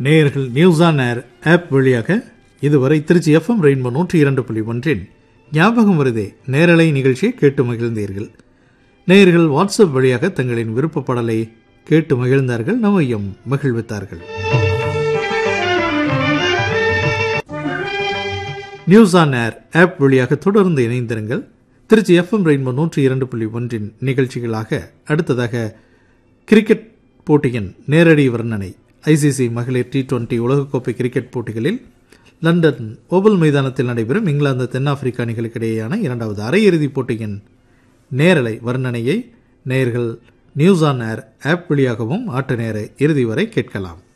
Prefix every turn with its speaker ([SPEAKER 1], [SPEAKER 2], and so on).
[SPEAKER 1] நேயர்கள் news on air app வழியாக இதுவரை திருச்சி எஃப்எம் ரெயின்போ நூற்றி இரண்டு புள்ளி ஒன்றின் ஞாபகம் வருதே நேரலை நிகழ்ச்சியை கேட்டு மகிழ்ந்தீர்கள் நேயர்கள் வாட்ஸ்அப் வழியாக தங்களின் விருப்ப பாடலை கேட்டு மகிழ்ந்தார்கள் நம்மையும் மகிழ்வித்தார்கள் நியூஸ் ஆன் ஏர் ஆப் வழியாக தொடர்ந்து இணைந்திருங்கள் திருச்சி எஃப்எம் ரெயின்போ நூற்றி இரண்டு புள்ளி ஒன்றின் நிகழ்ச்சிகளாக அடுத்ததாக கிரிக்கெட் போட்டியின் நேரடி வர்ணனை ஐசிசி மகளிர் டி டுவெண்டி உலகக்கோப்பை கிரிக்கெட் போட்டிகளில் லண்டன் ஓவல் மைதானத்தில் நடைபெறும் இங்கிலாந்து தென்னாப்பிரிக்க அணிகளுக்கு இடையேயான இரண்டாவது அரையிறுதிப் போட்டியின் நேரலை வர்ணனையை நேயர்கள் நியூஸ் ஆன் ஏர் ஆப் வழியாகவும் ஆட்ட நேர இறுதி வரை கேட்கலாம்